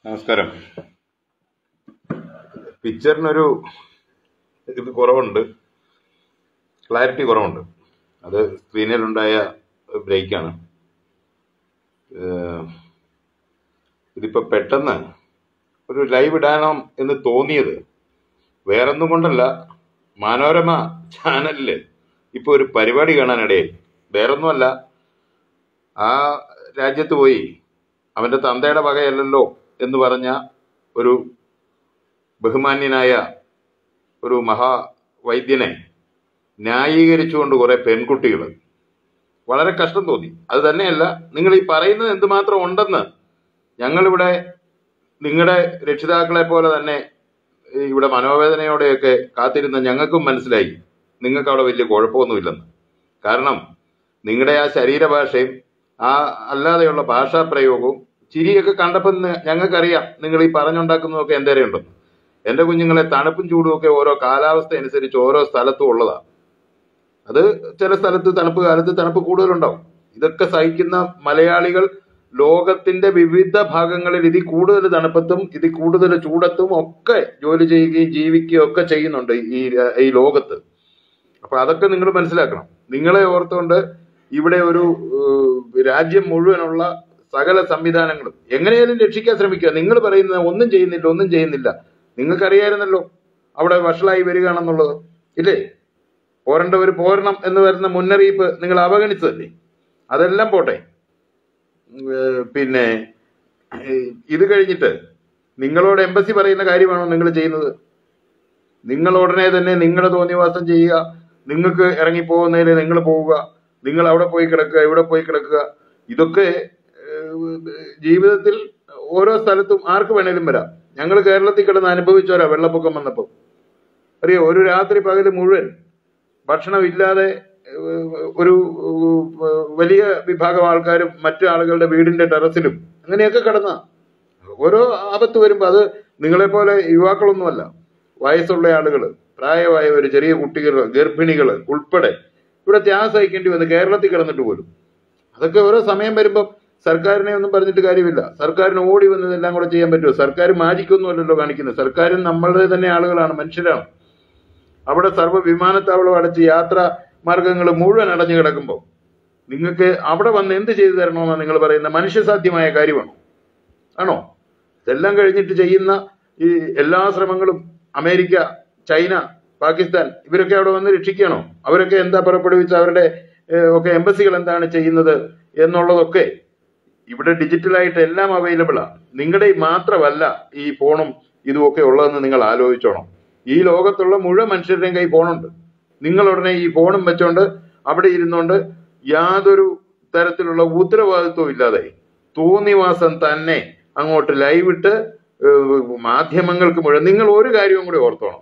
നമസ്കാരം പിക്ചറിനൊരു ഇത് കുറവുണ്ട് ക്ലാരിറ്റി കുറവുണ്ട് അത് സ്ക്രീനിലുണ്ടായ ബ്രേക്കാണ് ഇതിപ്പോൾ പെട്ടെന്ന് ഒരു ലൈവ് ഇടാനോ എന്ന് തോന്നിയത് വേറൊന്നും കൊണ്ടല്ല മനോരമ ചാനലിൽ ഇപ്പോൾ ഒരു പരിപാടി കാണാനിടയായി വേറൊന്നുമല്ല ആ രാജ്യത്ത് പോയി അവന്റെ തന്തയുടെ വകയല്ലല്ലോ എന്ന് പറഞ്ഞ ഒരു ബഹുമാന്യനായ ഒരു മഹാവൈദ്യനെ ന്യായീകരിച്ചുകൊണ്ട് കുറെ പെൺകുട്ടികൾ വളരെ കഷ്ടം തോന്നി അത് തന്നെയല്ല നിങ്ങൾ ഈ പറയുന്നത് എന്തുമാത്രം ഉണ്ടെന്ന് ഞങ്ങളിവിടെ നിങ്ങളുടെ രക്ഷിതാക്കളെ പോലെ തന്നെ ഈ ഇവിടെ മനോവേദനയോടെയൊക്കെ കാത്തിരുന്ന ഞങ്ങൾക്കും മനസ്സിലായി നിങ്ങൾക്ക് അവിടെ വലിയ കുഴപ്പമൊന്നുമില്ലെന്ന് കാരണം നിങ്ങളുടെ ആ ശരീരഭാഷയും ആ അല്ലാതെയുള്ള ഭാഷാ പ്രയോഗവും ചിരിയൊക്കെ കണ്ടപ്പോൾ ന- ഞങ്ങൾക്കറിയാം നിങ്ങൾ ഈ പറഞ്ഞുണ്ടാക്കുന്നതൊക്കെ എന്തേരെ ഉണ്ടെന്ന് എന്റെ കുഞ്ഞുങ്ങളെ തണുപ്പും ചൂടും ഒക്കെ ഓരോ കാലാവസ്ഥ അനുസരിച്ച് ഓരോ സ്ഥലത്തും ഉള്ളതാ അത് ചില സ്ഥലത്ത് തണുപ്പ് കാലത്ത് തണുപ്പ് കൂടുതലുണ്ടാവും ഇതൊക്കെ സഹിക്കുന്ന മലയാളികൾ ലോകത്തിന്റെ വിവിധ ഭാഗങ്ങളിൽ ഇതിൽ കൂടുതൽ തണുപ്പത്തും ഇതിൽ കൂടുതൽ ചൂടത്തും ഒക്കെ ജോലി ചെയ്യുകയും ജീവിക്കുകയും ഒക്കെ ചെയ്യുന്നുണ്ട് ഈ ഈ ലോകത്ത് അപ്പൊ അതൊക്കെ നിങ്ങൾ മനസ്സിലാക്കണം നിങ്ങളെ ഓർത്തുകൊണ്ട് ഇവിടെ ഒരു ഏഹ്, രാജ്യം മുഴുവനുള്ള സകല സംവിധാനങ്ങളും എങ്ങനെയാലും രക്ഷിക്കാൻ ശ്രമിക്കുക നിങ്ങൾ പറയുന്നത് ഒന്നും ചെയ്യുന്നില്ല ഒന്നും ചെയ്യുന്നില്ല നിങ്ങൾക്കറിയായിരുന്നല്ലോ അവിടെ വഷളായി വരികയാണെന്നുള്ളത് ഇല്ലേ പോരേണ്ടവർ പോരണം എന്ന് വരുന്ന മുന്നറിയിപ്പ് നിങ്ങൾ അവഗണിച്ചതല്ലേ അതെല്ലാം പോട്ടെ ഏഹ്, പിന്നെ ഏഹ്, ഇത് കഴിഞ്ഞിട്ട് നിങ്ങളോട് എംബസി പറയുന്ന കാര്യമാണോ നിങ്ങൾ ചെയ്യുന്നത് നിങ്ങൾ ഉടനെ തന്നെ നിങ്ങളുടെ തോന്നിവാസം ചെയ്യുക നിങ്ങൾക്ക് ഇറങ്ങിപ്പോകുന്നതിന് നിങ്ങൾ പോവുക നിങ്ങൾ അവിടെ പോയി കിടക്കുക ഇവിടെ പോയി കിടക്കുക ഇതൊക്കെ ഏഹ്, ജീവിതത്തിൽ ഓരോ സ്ഥലത്തും ആർക്ക് വേണേലും വരാം ഞങ്ങൾ കേരളത്തിൽ കിടന്ന് അനുഭവിച്ചോരാ വെള്ളപ്പൊക്കം വന്നപ്പോൾ അറിയോ ഒരു രാത്രി പകല് മുഴുവൻ ഭക്ഷണം ഇല്ലാതെ ഏഹ്, ഒരു ഏഹ്, വലിയ വിഭാഗം ആൾക്കാരും മറ്റു ആളുകളുടെ വീടിന്റെ ടെറസിലും അങ്ങനെയൊക്കെ കിടന്ന ഓരോ ആപത്ത് വരുമ്പോ അത് നിങ്ങളെപ്പോലെ യുവാക്കളൊന്നുമല്ല വയസ്സുള്ള ആളുകൾ പ്രായമായവർ ചെറിയ കുട്ടികൾ ഗർഭിണികൾ ഉൾപ്പെടെ ഇവിടെ ത്യാഗം സഹിക്കേണ്ടി വന്നു കേരളത്തിൽ കിടന്നിട്ട് പോലും അതൊക്കെ ഓരോ സമയം വരുമ്പം സർക്കാരിനെ ഒന്നും പറഞ്ഞിട്ട് കാര്യമില്ല സർക്കാരിന് ഓടി വന്നതെല്ലാം കൂടെ ചെയ്യാൻ പറ്റുമോ സർക്കാർ മാജിക്കൊന്നുമല്ലല്ലോ കാണിക്കുന്നത് സർക്കാരും നമ്മളുടെ തന്നെ ആളുകളാണ് മനുഷ്യരാണ് അവിടെ സർവ്വ വിമാനത്താവളം അടച്ച് യാത്രാ മാർഗങ്ങൾ മുഴുവൻ അടഞ്ഞു കിടക്കുമ്പോൾ നിങ്ങൾക്ക് അവിടെ വന്ന് എന്ത് ചെയ്തു തരണമെന്നാണ് നിങ്ങൾ പറയുന്ന മനുഷ്യസാധ്യമായ കാര്യമാണോ ആണോ ഇതെല്ലാം കഴിഞ്ഞിട്ട് ചെയ്യുന്ന ഈ എല്ലാ ശ്രമങ്ങളും അമേരിക്ക ചൈന പാകിസ്ഥാൻ ഇവരൊക്കെ അവിടെ വന്ന് രക്ഷിക്കണോ അവരൊക്കെ എന്താ പുറപ്പെടുവിച്ച അവരുടെ ഏഹ്, ഒക്കെ എംബസികൾ എന്താണ് ചെയ്യുന്നത് എന്നുള്ളതൊക്കെ ഇവിടെ ഡിജിറ്റലായിട്ട് എല്ലാം അവൈലബിൾ ആണ് നിങ്ങളുടെ മാത്രമല്ല ഈ ഫോണും ഇതുമൊക്കെ ഉള്ളതെന്ന് നിങ്ങൾ ആലോചിച്ചോണം ഈ ലോകത്തുള്ള മുഴുവൻ മനുഷ്യരുടെയും കൈ ഫോണുണ്ട് നിങ്ങൾ ഉടനെ ഈ ഫോണും വെച്ചോണ്ട് അവിടെ ഇരുന്നുകൊണ്ട് യാതൊരു തരത്തിലുള്ള ഉത്തരവാദിത്വവും ഇല്ലാതെ തോന്നിവാസം തന്നെ അങ്ങോട്ട് ലൈവ് ഇട്ട് ഏഹ്, മാധ്യമങ്ങൾക്ക് മുഴുവൻ നിങ്ങൾ ഒരു കാര്യവും കൂടി ഓർത്തോണം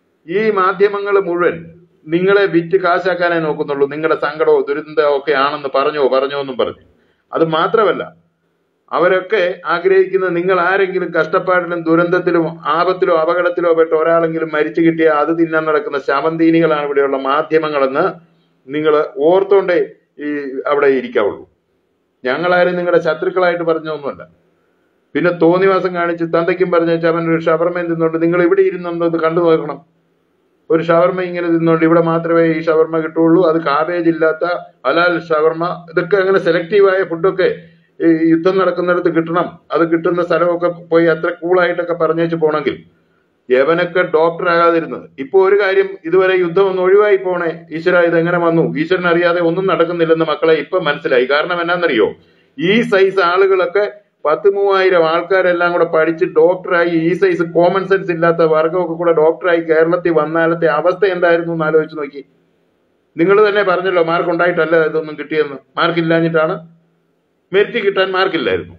ഈ മാധ്യമങ്ങൾ മുഴുവൻ നിങ്ങളെ വിറ്റ് കാശാക്കാനേ നോക്കുന്നുള്ളൂ നിങ്ങളുടെ സങ്കടമോ ദുരന്തമോ ഒക്കെ ആണെന്ന് പറഞ്ഞോ പറഞ്ഞോ എന്നും പറഞ്ഞു അത് മാത്രമല്ല അവരൊക്കെ ആഗ്രഹിക്കുന്നത് നിങ്ങൾ ആരെങ്കിലും കഷ്ടപ്പാടിലും ദുരന്തത്തിലും ആപത്തിലോ അപകടത്തിലോ പെട്ട് ഒരാളെങ്കിലും മരിച്ചു കിട്ടിയ അത് തിന്നാൻ നടക്കുന്ന ശവന്തീനികളാണ് ഇവിടെയുള്ള മാധ്യമങ്ങളെന്ന് നിങ്ങൾ ഓർത്തോണ്ടേ ഈ അവിടെ ഇരിക്കാവുള്ളൂ ഞങ്ങളാരും നിങ്ങളുടെ ശത്രുക്കളായിട്ട് പറഞ്ഞൊന്നുമല്ല പിന്നെ തോന്നിവാസം കാണിച്ച് തന്തയ്ക്കും പറഞ്ഞ അവൻ ഒരു ഷവർമ തിന്നുകൊണ്ട് നിങ്ങൾ ഇവിടെ ഇരുന്നത് കണ്ടു നോക്കണം ഒരു ഷവർമ ഇങ്ങനെ തിന്നുകൊണ്ട് ഇവിടെ മാത്രമേ ഈ ഷവർമ കിട്ടുള്ളൂ അത് കാബേജ് ഇല്ലാത്ത ഹലാൽ ഷവർമ ഇതൊക്കെ അങ്ങനെ സെലക്റ്റീവായ ഫുഡൊക്കെ ഈ യുദ്ധം നടക്കുന്നിടത്ത് കിട്ടണം അത് കിട്ടുന്ന സ്ഥലമൊക്കെ പോയി അത്ര കൂളായിട്ടൊക്കെ പറഞ്ഞേച്ച് പോണെങ്കിൽ യവനൊക്കെ ഡോക്ടർ ആകാതിരുന്നത് ഇപ്പൊ ഒരു കാര്യം ഇതുവരെ യുദ്ധം ഒന്ന് ഒഴിവായി പോണേ ഈശ്വര ഇത് എങ്ങനെ വന്നു ഈശ്വരൻ അറിയാതെ ഒന്നും നടക്കുന്നില്ലെന്ന് മക്കളെ ഇപ്പൊ മനസ്സിലായി കാരണം എന്നാന്നറിയോ ഈ സൈസ് ആളുകളൊക്കെ പത്ത് മൂവായിരം ആൾക്കാരെല്ലാം കൂടെ പഠിച്ച് ഡോക്ടറായി ഈ സൈസ് കോമൺ സെൻസ് ഇല്ലാത്ത വർഗമൊക്കെ കൂടെ ഡോക്ടറായി കേരളത്തിൽ വന്നാലത്തെ അവസ്ഥ എന്തായിരുന്നു എന്ന് ആലോചിച്ച് നോക്കി നിങ്ങൾ തന്നെ പറഞ്ഞല്ലോ മാർക്ക് ഉണ്ടായിട്ടല്ല ഇതൊന്നും കിട്ടിയെന്ന് മാർക്ക് ഇല്ലാഞ്ഞിട്ടാണ് മെറിറ്റ് കിട്ടാൻ മാർക്കില്ലായിരുന്നു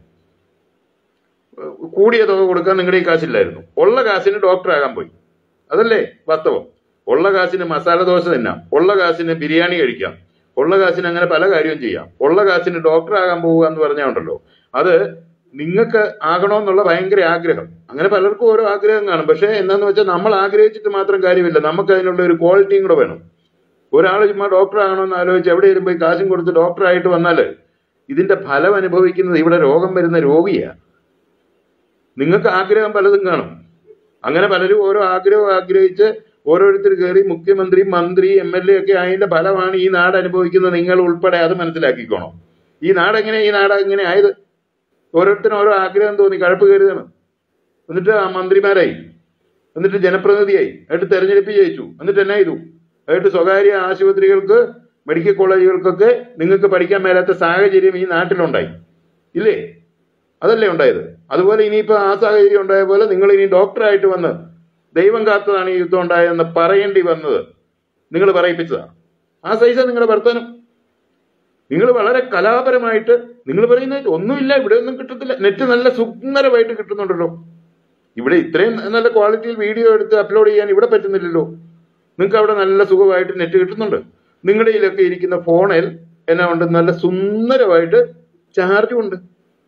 കൂടിയ തുക കൊടുക്കാൻ നിങ്ങളുടെ ഈ കാശില്ലായിരുന്നു ഉള്ള കാശിന് ഡോക്ടറാകാൻ പോയി അതല്ലേ വാസ്തവം ഉള്ള കാശിന് മസാല ദോശ തിന്നാം ഉള്ള കാശിന് ബിരിയാണി കഴിക്കാം ഉള്ള കാശിന് അങ്ങനെ പല കാര്യവും ചെയ്യാം ഉള്ള കാശിന് ഡോക്ടറാകാൻ പോവുക എന്ന് പറഞ്ഞുണ്ടല്ലോ അത് നിങ്ങൾക്ക് ആകണമെന്നുള്ള ഭയങ്കര ആഗ്രഹം അങ്ങനെ പലർക്കും ഓരോ ആഗ്രഹം കാണും പക്ഷേ എന്താന്ന് വെച്ചാൽ നമ്മൾ ആഗ്രഹിച്ചിട്ട് മാത്രം കാര്യമില്ല നമുക്ക് അതിനുള്ള ഒരു ക്വാളിറ്റിയും കൂടെ വേണം ഒരാൾ ചുമ്മാ ഡോക്ടർ ആകണമെന്ന് ആലോചിച്ച് എവിടെ ഇരുമ്പോൾ കാശും കൊടുത്ത് ഡോക്ടറായിട്ട് വന്നാൽ ഇതിന്റെ ഫലം അനുഭവിക്കുന്നത് ഇവിടെ രോഗം വരുന്ന രോഗിയാ നിങ്ങൾക്ക് ആഗ്രഹം പലതും കാണും അങ്ങനെ പലരും ഓരോ ആഗ്രഹം ആഗ്രഹിച്ച് ഓരോരുത്തർ കയറി മുഖ്യമന്ത്രി മന്ത്രി എം എൽ എ ഒക്കെ അതിന്റെ ഫലമാണ് ഈ നാട് അനുഭവിക്കുന്നത് നിങ്ങൾ ഉൾപ്പെടെ അത് മനസ്സിലാക്കിക്കോണം ഈ നാട് എങ്ങനെ ഈ നാട് എങ്ങനെ ആയത് ഓരോരുത്തരും ഓരോ ആഗ്രഹം തോന്നി കഴപ്പ് കയറിയതാണ് എന്നിട്ട് ആ മന്ത്രിമാരായി എന്നിട്ട് ജനപ്രതിനിധിയായി എന്നിട്ട് തെരഞ്ഞെടുപ്പ് ജയിച്ചു എന്നിട്ട് എന്നാ ചെയ്തു എന്നിട്ട് സ്വകാര്യ ആശുപത്രികൾക്ക് മെഡിക്കൽ കോളേജുകൾക്കൊക്കെ നിങ്ങൾക്ക് പഠിക്കാൻ മേലാത്ത സാഹചര്യം ഈ നാട്ടിലുണ്ടായി ഇല്ലേ അതല്ലേ ഉണ്ടായത് അതുപോലെ ഇനിയിപ്പോ ആ സാഹചര്യം ഉണ്ടായ പോലെ നിങ്ങൾ ഇനി ഡോക്ടറായിട്ട് വന്ന് ദൈവം കാത്തതാണ് ഈ യുദ്ധം ഉണ്ടായതെന്ന് പറയേണ്ടി വന്നത് നിങ്ങൾ പറയിപ്പിച്ചതാണ് ആ സൈസ നിങ്ങളുടെ വർത്തനം നിങ്ങൾ വളരെ കലാപരമായിട്ട് നിങ്ങൾ പറയുന്നത് ഒന്നുമില്ല ഇവിടെ ഒന്നും കിട്ടത്തില്ല നെറ്റ് നല്ല സുന്ദരമായിട്ട് കിട്ടുന്നുണ്ടല്ലോ ഇവിടെ ഇത്രയും നല്ല ക്വാളിറ്റിയിൽ വീഡിയോ എടുത്ത് അപ്ലോഡ് ചെയ്യാൻ ഇവിടെ പറ്റുന്നില്ലല്ലോ നിങ്ങൾക്ക് അവിടെ നല്ല സുഖമായിട്ട് നെറ്റ് കിട്ടുന്നുണ്ട് നിങ്ങളുടെ കയ്യിലൊക്കെ ഇരിക്കുന്ന ഫോണിൽ എന്നാ ഉണ്ട് നല്ല സുന്ദരമായിട്ട് ചാർജും ഉണ്ട്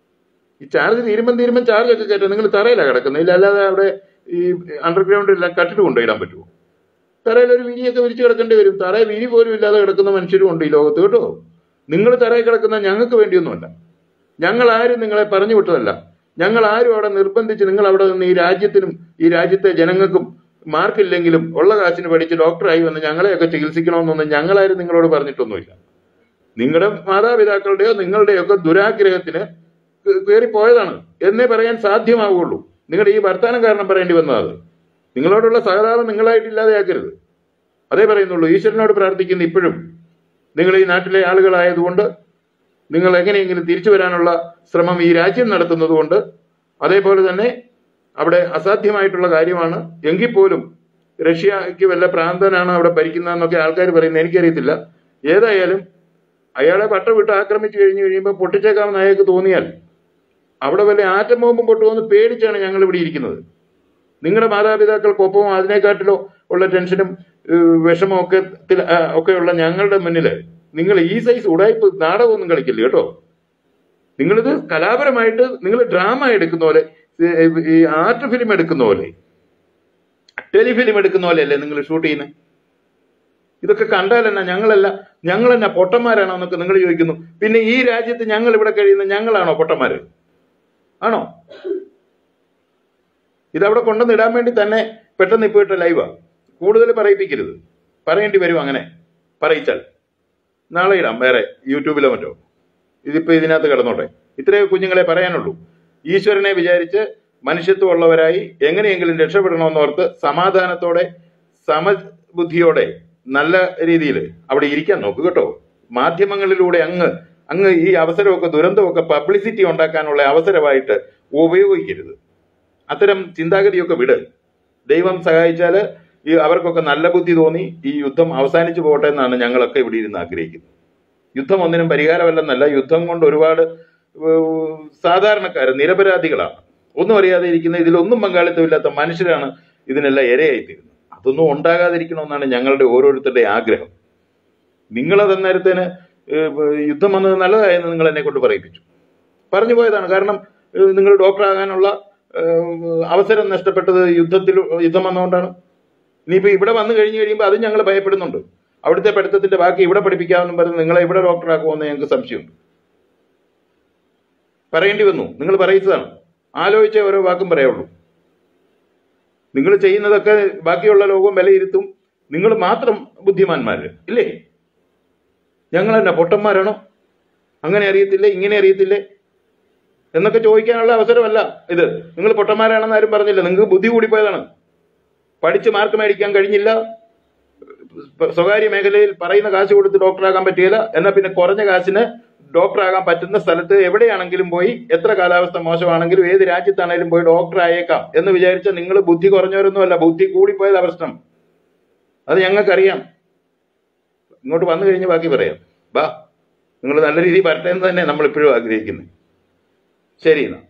ഈ ചാർജ് തീരുമ്പം തീരുമ്പം ചാർജ് ഒക്കെ കയറ്റാം നിങ്ങൾ തറയിലാണ് കിടക്കുന്നത് ഇല്ല അല്ലാതെ അവിടെ ഈ അണ്ടർഗ്രൗണ്ടിലെല്ലാം കട്ടിട്ട് കൊണ്ടുപോയിടാൻ പറ്റുമോ തറയിൽ ഒരു വിരിയൊക്കെ വിരിച്ച് കിടക്കേണ്ടി വരും തറയിൽ വിരി പോലും ഇല്ലാതെ കിടക്കുന്ന മനുഷ്യരും ഉണ്ട് ഈ ലോകത്ത് കേട്ടോ നിങ്ങൾ തറയിൽ കിടക്കുന്ന ഞങ്ങൾക്ക് വേണ്ടിയൊന്നുമല്ല ഞങ്ങൾ ആരും നിങ്ങളെ പറഞ്ഞു വിട്ടതല്ല ഞങ്ങൾ ആരും അവിടെ നിർബന്ധിച്ച് നിങ്ങൾ അവിടെ നിന്ന് ഈ രാജ്യത്തിനും ഈ രാജ്യത്തെ ജനങ്ങൾക്കും മാർക്കില്ലെങ്കിലും ഉള്ള കാശിന് പഠിച്ച് ഡോക്ടറായി വന്ന് ഞങ്ങളെയൊക്കെ ചികിത്സിക്കണമെന്നൊന്നും ഞങ്ങളാരും നിങ്ങളോട് പറഞ്ഞിട്ടൊന്നുമില്ല നിങ്ങളുടെ മാതാപിതാക്കളുടെയോ നിങ്ങളുടെയോ ഒക്കെ ദുരാഗ്രഹത്തിന് കയറി പോയതാണ് എന്നേ പറയാൻ സാധ്യമാവുള്ളൂ നിങ്ങളുടെ ഈ വർത്താനം കാരണം പറയേണ്ടി വന്നത് നിങ്ങളോടുള്ള സഹതാപം നിങ്ങളായിട്ട് ഇല്ലാതെയാക്കരുത് അതേ പറയുന്നുള്ളൂ ഈശ്വരനോട് പ്രാർത്ഥിക്കുന്ന ഇപ്പോഴും നിങ്ങൾ ഈ നാട്ടിലെ ആളുകളായതുകൊണ്ട് നിങ്ങൾ എങ്ങനെയെങ്കിലും തിരിച്ചു വരാനുള്ള ശ്രമം ഈ രാജ്യം നടത്തുന്നതുകൊണ്ട് അതേപോലെ തന്നെ അവിടെ അസാധ്യമായിട്ടുള്ള കാര്യമാണ് എങ്കിൽ പോലും റഷ്യക്ക് വല്ല പ്രാന്തനാണ് അവിടെ ഭരിക്കുന്നതെന്നൊക്കെ ആൾക്കാർ പറയുന്നത് എനിക്കറിയത്തില്ല ഏതായാലും അയാളെ പട്ട വിട്ട് ആക്രമിച്ചു കഴിഞ്ഞു കഴിയുമ്പോൾ പൊട്ടിച്ചേക്കാമെന്ന് അയാൾക്ക് തോന്നിയാൽ അവിടെ വല്ല ആറ്റം ബോംബും പൊട്ടുമെന്ന് പേടിച്ചാണ് ഞങ്ങൾ ഇവിടെ ഇരിക്കുന്നത് നിങ്ങളുടെ മാതാപിതാക്കൾക്കൊപ്പവും അതിനെക്കാട്ടിലോ ഉള്ള ടെൻഷനും ഏഹ്, വിഷമവും ഒക്കെ ത്തിൽ- ആ, ഒക്കെയുള്ള ഞങ്ങളുടെ മുന്നിൽ നിങ്ങൾ ഈ സൈസ് ഉടായ്പ നാടകമൊന്നും കളിക്കില്ല കേട്ടോ നിങ്ങളിത് കലാപരമായിട്ട് നിങ്ങൾ ഡ്രാമ എടുക്കുന്ന പോലെ ഏഹ്, ഈ ആർട്ട് ഫിലിം എടുക്കുന്ന പോലെ ടെലിഫിലിം എടുക്കുന്ന പോലെയല്ലേ നിങ്ങൾ ഷൂട്ട് ചെയ്യുന്നത് ഇതൊക്കെ കണ്ടാൽ എന്നാ ഞങ്ങളല്ല ഞങ്ങൾ എന്നാ പൊട്ടന്മാരാണോ എന്നൊക്കെ നിങ്ങൾ ചോദിക്കുന്നു പിന്നെ ഈ രാജ്യത്ത് ഞങ്ങൾ ഇവിടെ കഴിയുന്ന ഞങ്ങളാണോ പൊട്ടന്മാര് ആണോ ഇതവിടെ കൊണ്ടുവന്ന് ഇടാൻ വേണ്ടി തന്നെ പെട്ടെന്ന് ഇപ്പോൾ ഇട്ട ലൈവാ കൂടുതൽ പറയിപ്പിക്കരുത് പറയേണ്ടി വരും അങ്ങനെ പറയിച്ചാൽ നാളെ ഇടാം വേറെ യൂട്യൂബിലോ മറ്റോ ഇതിപ്പോ ഇതിനകത്ത് കിടന്നോട്ടെ ഇത്രയേ കുഞ്ഞുങ്ങളെ പറയാനുള്ളൂ ഈശ്വരനെ വിചാരിച്ച് മനുഷ്യത്വമുള്ളവരായി എങ്ങനെയെങ്കിലും രക്ഷപ്പെടണമെന്നോർത്ത് സമാധാനത്തോടെ സമബുദ്ധിയോടെ നല്ല രീതിയിൽ അവിടെ ഇരിക്കാൻ നോക്കൂ കേട്ടോ മാധ്യമങ്ങളിലൂടെ അങ്ങ് അങ്ങ് ഈ അവസരമൊക്കെ ദുരന്തമൊക്കെ പബ്ലിസിറ്റി ഉണ്ടാക്കാനുള്ള അവസരമായിട്ട് ഉപയോഗിക്കരുത് അത്തരം ചിന്താഗതിയൊക്കെ വിട് ദൈവം സഹായിച്ചാല് ഈ അവർക്കൊക്കെ നല്ല ബുദ്ധി തോന്നി ഈ യുദ്ധം അവസാനിച്ചു പോകട്ടെ എന്നാണ് ഞങ്ങളൊക്കെ ഇവിടെ ഇരുന്ന് ആഗ്രഹിക്കുന്നത് യുദ്ധം ഒന്നിനും പരിഹാരമല്ലെന്നല്ല യുദ്ധം കൊണ്ട് ഒരുപാട് ഏഹ്, സാധാരണക്കാർ നിരപരാധികളാണ് ഒന്നും അറിയാതെ ഇരിക്കുന്ന ഇതിലൊന്നും പങ്കാളിത്തമില്ലാത്ത മനുഷ്യരാണ് ഇതിനെല്ലാം ഇരയായിത്തീരുന്നത് അതൊന്നും ഉണ്ടാകാതിരിക്കണമെന്നാണ് ഞങ്ങളുടെ ഓരോരുത്തരുടെ ആഗ്രഹം നിങ്ങളത് അന്നേരത്തേന് ഏഹ്, യുദ്ധം വന്നത് നല്ലതായെന്ന് നിങ്ങൾ എന്നെ കൊണ്ട് പറയിപ്പിച്ചു പറഞ്ഞു പോയതാണ് കാരണം ഏഹ്, നിങ്ങൾ ഡോക്ടറാകാനുള്ള ഏഹ്, അവസരം നഷ്ടപ്പെട്ടത് യുദ്ധത്തിൽ യുദ്ധം വന്നുകൊണ്ടാണ് ഇനിയിപ്പോ ഇവിടെ വന്നു കഴിഞ്ഞു കഴിയുമ്പോൾ അതും ഞങ്ങൾ ഭയപ്പെടുന്നുണ്ട് അവിടുത്തെ പഠിത്തത്തിന്റെ ബാക്കി ഇവിടെ പഠിപ്പിക്കാമെന്നും പറഞ്ഞ് നിങ്ങളെ ഇവിടെ ഡോക്ടറാക്കുമെന്ന് ഞങ്ങൾക്ക് സംശയമുണ്ട് പറയേണ്ടി വന്നു നിങ്ങൾ പറയിച്ചതാണ് ആലോചിച്ചേ ഓരോ വാക്കും പറയുള്ളൂ നിങ്ങൾ ചെയ്യുന്നതൊക്കെ ബാക്കിയുള്ള ലോകവും വിലയിരുത്തും നിങ്ങൾ മാത്രം ബുദ്ധിമാന്മാര് ഇല്ലേ ഞങ്ങൾ തന്നെ പൊട്ടന്മാരാണോ അങ്ങനെ അറിയത്തില്ലേ ഇങ്ങനെ അറിയത്തില്ലേ എന്നൊക്കെ ചോദിക്കാനുള്ള അവസരമല്ല ഇത് നിങ്ങൾ പൊട്ടന്മാരാണെന്ന് ആരും പറഞ്ഞില്ല നിങ്ങൾക്ക് ബുദ്ധി കൂടിപ്പോയതാണ് പഠിച്ച് മാർക്ക് മേടിക്കാൻ കഴിഞ്ഞില്ല സ്വകാര്യ മേഖലയിൽ പറയുന്ന കാശ് കൊടുത്ത് ഡോക്ടറാകാൻ പറ്റിയില്ല എന്നാൽ പിന്നെ കുറഞ്ഞ കാശിന് ഡോക്ടറാകാൻ പറ്റുന്ന സ്ഥലത്ത് എവിടെയാണെങ്കിലും പോയി എത്ര കാലാവസ്ഥ മോശമാണെങ്കിലും ഏത് രാജ്യത്താണെങ്കിലും പോയി ഡോക്ടർ ആയേക്കാം എന്ന് വിചാരിച്ച നിങ്ങൾ ബുദ്ധി കുറഞ്ഞവരൊന്നുമല്ല ബുദ്ധി കൂടിപ്പോയതാ പ്രശ്നം അത് ഞങ്ങൾക്കറിയാം ഇങ്ങോട്ട് വന്നു കഴിഞ്ഞ് ബാക്കി പറയാം ബാ നിങ്ങൾ നല്ല രീതിയിൽ വരട്ടെ എന്ന് തന്നെ നമ്മൾ ഇപ്പോഴും ആഗ്രഹിക്കുന്നത് ശരി എന്നാ